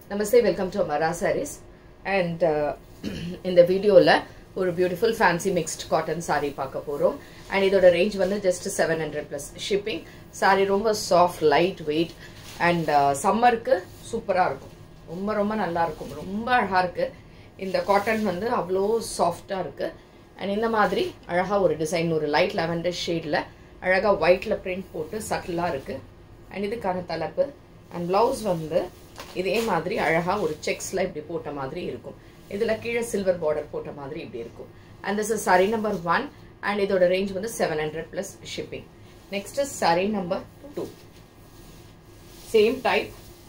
Namaste welcome to Amara sarees and இந்த வீடியோவில் ஒரு beautiful fancy mixed cotton saree பார்க்க போகிறோம் அண்ட் இதோட ரேஞ்ச் வந்து just seven hundred plus shipping saree ரொம்ப சாஃப்ட் லைட் வெயிட் அண்ட் சம்மருக்கு சூப்பராக இருக்கும் ரொம்ப ரொம்ப நல்லா இருக்கும் ரொம்ப அழகாக இருக்குது இந்த காட்டன் வந்து அவ்வளோ சாஃப்டாக இருக்குது அண்ட் இந்த மாதிரி அழகாக ஒரு டிசைன் ஒரு லைட் லெவண்டர் ஷேடில் அழகாக ஒயிட்டில் பிரிண்ட் போட்டு சட்டிலாக இருக்குது அண்ட் இதுக்கான தலைப்பு அண்ட் ப்ளவுஸ் வந்து இதே மாதிரி அழகாக ஒரு செக்ஸில் இப்படி போட்ட மாதிரி இருக்கும் இதில் கீழே சில்வர் பார்டர் போட்ட மாதிரி இப்படி இருக்கும் and this is saree number one and இதோட ரேஞ்ச் வந்து seven hundred plus shipping next is saree number two same type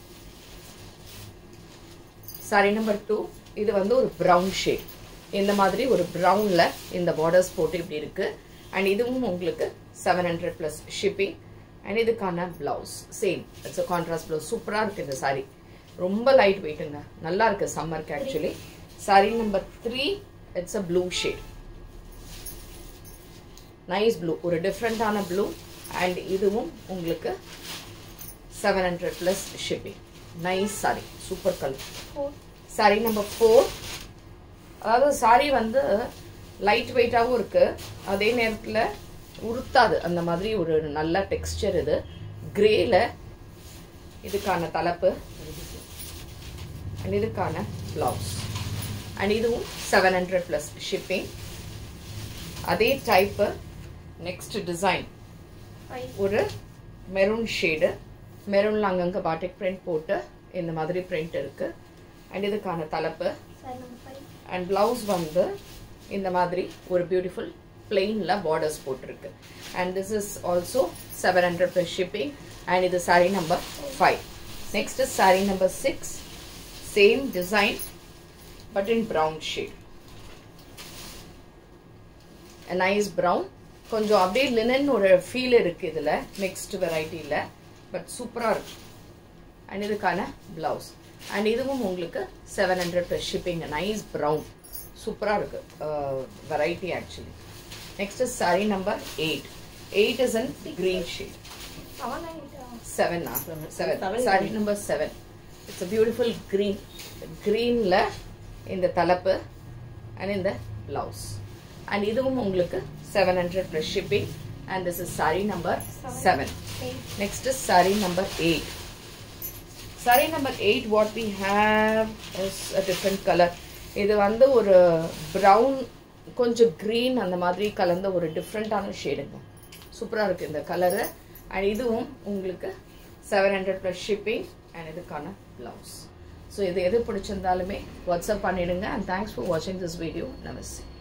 saree number two இது வந்து ஒரு ப்ரௌன் ஷேட் இந்த மாதிரி ஒரு ப்ரௌனில் இந்த பார்டர்ஸ் போட்டு இப்படி இருக்குது அண்ட் இதுவும் உங்களுக்கு seven hundred plus shipping and இதுக்கான blouse same it's a contrast blouse சூப்பராக இருக்குது இந்த சாரி ரொம்ப லைட் வெயிட்டுங்க நல்லா இருக்குது சம்மருக்கு actually saree number three it's a blue shade nice blue ஒரு டிஃப்ரெண்ட்டான ப்ளூ அண்ட் இதுவும் உங்களுக்கு seven hundred plus shipping nice saree super colour saree number four அதாவது சாரி வந்து லைட் வெயிட்டாகவும் இருக்குது அதே நேரத்தில் உருத்தாது அந்த மாதிரி ஒரு நல்ல டெக்ஸ்டர் இது கிரேல இதுக்கான தலைப்பு அண்ட் இதுக்கான ப்ளவுஸ் அண்ட் இதுவும் செவன் ஹண்ட்ரட் ப்ளஸ் ஷிப்பிங் அதே டைப்பு நெக்ஸ்ட் டிசைன் ஒரு மெரூன் ஷேடு மெரூனில் அங்கங்கே பாட்டிக் பிரிண்ட் போட்டு இந்த மாதிரி பிரிண்ட் இருக்குது அண்ட் இதுக்கான தலைப்பு அண்ட் ப்ளவுஸ் வந்து இந்த மாதிரி ஒரு பியூட்டிஃபுல் பிளெயினில் பார்டர்ஸ் போட்டிருக்கு and this is also seven hundred plus shipping and இது saree number five next is saree number six same design but in brown shade nice brown கொஞ்சம் அப்படியே லினன் ஒரு ஃபீல் இருக்குது இதில் மிக்ஸ்டு வெரைட்டியில் பட் சூப்பராக இருக்கு அண்ட் இதுக்கான ப்ளவுஸ் அண்ட் இதுவும் உங்களுக்கு seven hundred plus shipping nice brown சூப்பராக இருக்குது variety actually next is saree number eight eight is an green shade seven seven saree number seven it's a beautiful green க்ரீனில் இந்த தலைப்பு அண்ட் இந்த ப்ளவுஸ் அண்ட் இதுவும் உங்களுக்கு seven hundred plus shipping and this is saree number seven next is saree number eight saree number eight what we have is a different colour இது வந்து ஒரு brown கொஞ்சம் க்ரீன் அந்த மாதிரி கலந்த ஒரு டிஃப்ரெண்ட்டான ஷேடுங்க சூப்பராக இருக்குது இந்த கலரு அண்ட் இதுவும் உங்களுக்கு seven hundred plus shipping and இதுக்கான ப்ளவுஸ் ஸோ இது எது பிடிச்சிருந்தாலுமே வாட்ஸ்அப் பண்ணிவிடுங்க அண்ட் தேங்க்ஸ் ஃபார் வாட்சிங் திஸ் வீடியோ நமஸ்தே